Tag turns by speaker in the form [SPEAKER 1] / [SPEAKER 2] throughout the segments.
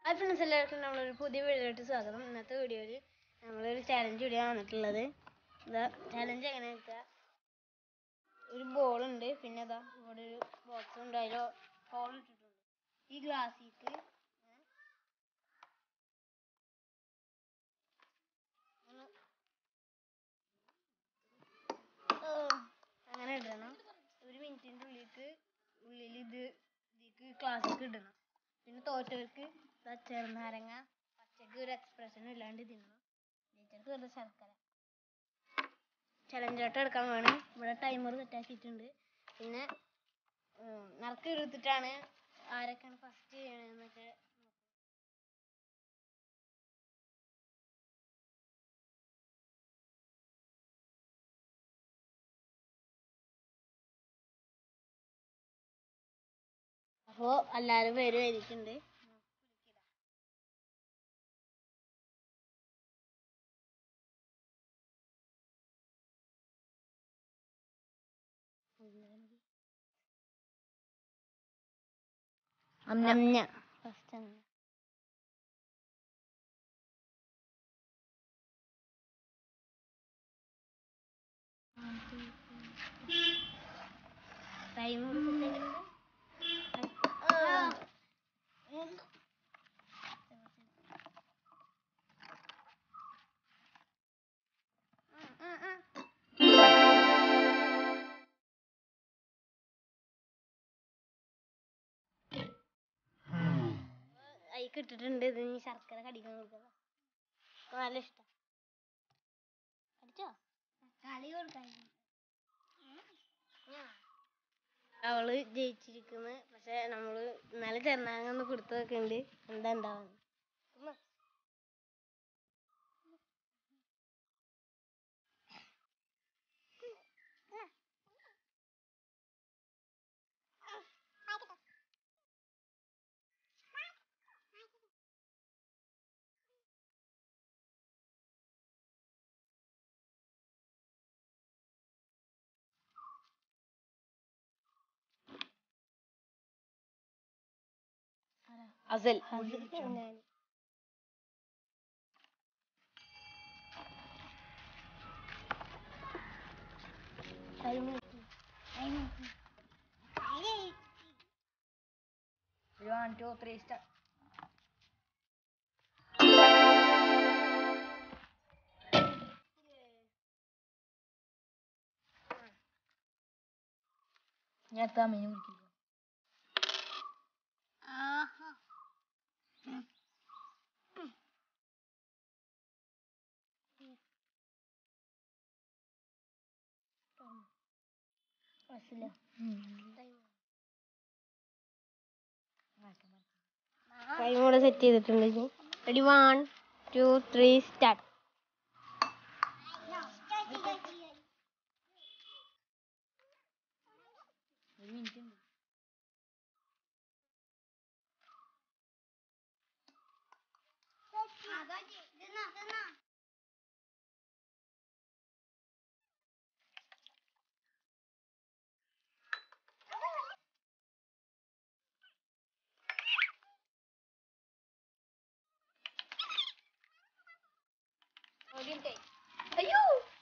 [SPEAKER 1] Hi friends എല്ലാവർക്കും നമ്മളൊരു പുതിയ വീഡിയോയിലോട്ട് സ്വാഗതം ഇന്നത്തെ വീഡിയോയിൽ നമ്മളൊരു ചാലഞ്ച് വീഡിയോ ആണ് വന്നിട്ടുള്ളത് ഇതാ ചാലഞ്ച് എങ്ങനെ വെച്ചാൽ ഒരു ബോൾ ഉണ്ട് പിന്നെ ഇതാ ഇവിടെ ഒരു ബോക്സ് ഉണ്ട് അതിൽ ഹോൾ ഇട്ടിട്ടുണ്ട് ഈ ഗ്ലാസ്സിക്ക് അങ്ങനെ ഇടണം ഒരു മിനിറ്റിൻ്റെ ഉള്ളിലേക്ക് ഉള്ളിൽ ഇത് ഇതിക്ക് ക്ലാസ്സിക്ക് ഇടണം പിന്നെ തോറ്റവർക്ക് ദാ ചെറുനാരങ്ങ പച്ചക്ക് ഒരു എക്സ്പ്രഷനും ഇല്ലാണ്ട് തിന്നണം ജയിച്ചവർക്ക് വെറുതെ ശർക്കര ചലഞ്ചോട്ടം എടുക്കാൻ വേണം ഇവിടെ ടൈമർ സെറ്റാക്കിയിട്ടുണ്ട് പിന്നെ ഉം, നറുക്ക് എടുത്തിട്ടാണ് ആരൊക്കെയാണ് ഫസ്റ്റ് ചെയ്യണമെന്നൊക്കെ അപ്പോൾ എല്ലാവരും പേര് എഴുതിയിട്ടുണ്ട് അമ്ന ഫസ്റ്റ് അമ്ന ടൈം അയിക്ക് ഇട്ടിട്ടുണ്ട് ഇത് ഇനി ശർക്കര കടിക്കാൻ കൊടുക്കുക നല്ല ഇഷ്ടം കടിച്ചോ കളി കൊടുക്കാൻ അവള് ജയിച്ചിരിക്കുന്നു പക്ഷെ നമ്മള് ഇന്നലെ ചെറുനാങ്ങ ഒന്ന് കൊടുത്തു നോക്കുന്നുണ്ട് എന്താ ഉണ്ടാവുന്നത്
[SPEAKER 2] അസൽ
[SPEAKER 1] ഞാൻ time
[SPEAKER 2] one two three star ഞാൻ എത്താ മീൻ വിളിക്കുന്നു
[SPEAKER 1] ആഹാ ബസ്സിലോ ടൈം കൂടെ സെറ്റ് ചെയ്തിട്ടുണ്ട് ready one two three start
[SPEAKER 2] ഒരു മിനിറ്റ് ഉണ്ട്
[SPEAKER 1] അയ്യോ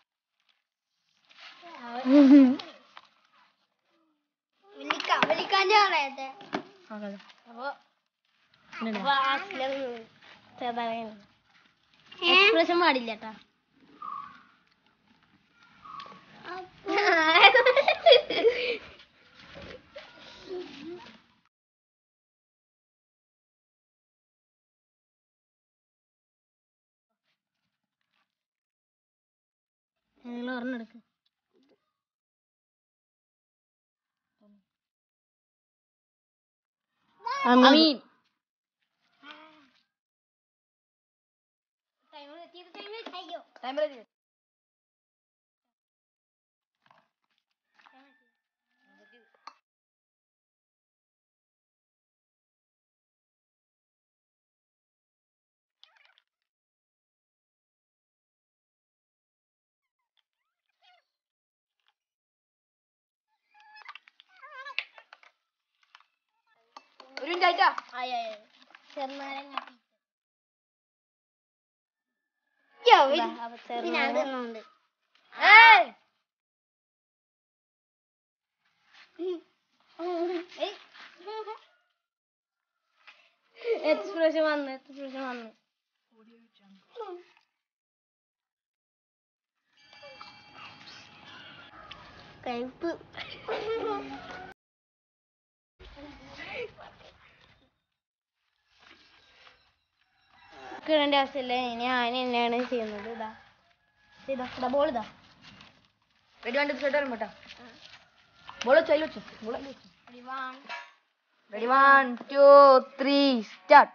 [SPEAKER 1] വിളിക്കാം വിളിക്കാൻ്റെ പറയട്ടെ
[SPEAKER 2] ആകാതെ
[SPEAKER 1] അപ്പൊ
[SPEAKER 2] ഇല്ലല്ലേ?
[SPEAKER 1] അപ്പൊ ആസിലൊന്ന് ചെറുതായി എക്സ്പ്രഷൻ പാടില്ല കേട്ടാ നിങ്ങൾ ഒരെണ്ണെടുക്ക്
[SPEAKER 2] അമീൻ ടൈം റെഡി ഒരു മിനിറ്റ് ആയിട്ടാ
[SPEAKER 1] ആയി ആയി ആയി.
[SPEAKER 2] ചെറുനാരങ്ങ
[SPEAKER 1] ദാ, അപ്പൊ ചെറുനാരങ്ങ
[SPEAKER 2] ഏയ്
[SPEAKER 1] എക്സ്പ്രഷൻ വന്നു എക്സ്പ്രഷൻ വന്നു കയ്പ് കിടേണ്ട ആവശ്യമില്ല ഞാൻ തന്നെയാണ് ചെയ്യുന്നത് ഇതാ ഇതാ ഇതാ ബോൾ ഇതാ
[SPEAKER 2] రెడీ వన్ టూ త్రీ అనమాట బోలో చేయొచ్చు బోలో ready one two three start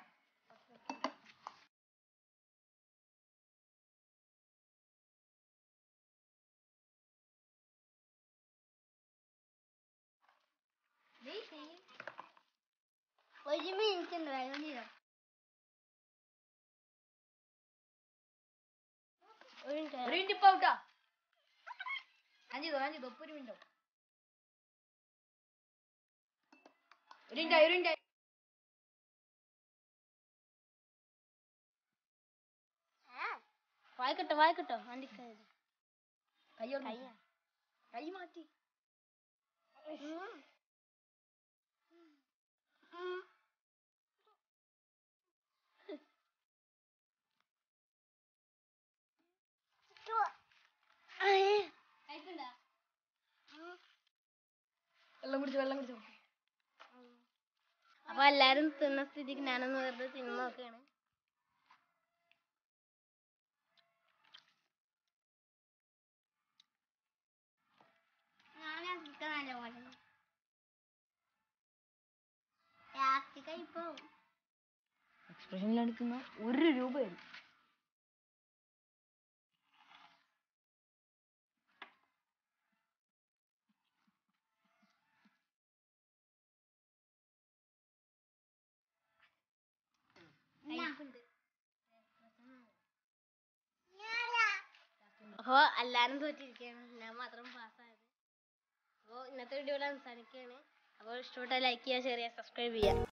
[SPEAKER 1] ഒരു മിനിറ്റ് ഉണ്ട് വേഗം ചെയ്തോ ഒരു മിനിറ്റ്
[SPEAKER 2] ഒരു മിനിറ്റ് ഇപ്പൊ ഔട്ടാ ഞാൻ ചെയ്തോ ഞാൻ ചെയ്തോ ഇപ്പൊ ഒരു മിനിറ്റ് ഒരു മിനിറ്റ് ഒരു മിനിറ്റ്
[SPEAKER 1] വായിക്കട്ടോ വായിക്കട്ടോ വണ്ടിക്കായത്
[SPEAKER 2] കൈ ഓർമ്മ. കൈ മാറ്റി വെള്ളം കുടിച്ചു വെള്ളം കുടിച്ചു
[SPEAKER 1] അപ്പൊ എല്ലാരും തിന്ന സ്ഥിതിക്ക് ഞാനൊന്ന് വെറുതെ തിന്നു നോക്കുകയാണ്
[SPEAKER 2] എക്സ്പ്രഷനിൽ എടുക്കുന്ന ഒരു രൂപ വരും
[SPEAKER 1] അപ്പൊ എല്ലാരും തോറ്റിരിക്കുകയാണ് ഞാൻ മാത്രം പാസ്സായത് അപ്പോൾ ഇന്നത്തെ വീഡിയോ അവസാനിക്കുകയാണ് അപ്പോൾ ഇഷ്ടപ്പെട്ടാൽ ലൈക്ക് ചെയ്യുക ഷെയർ ചെയ്യുക സബ്സ്ക്രൈബ് ചെയ്യുക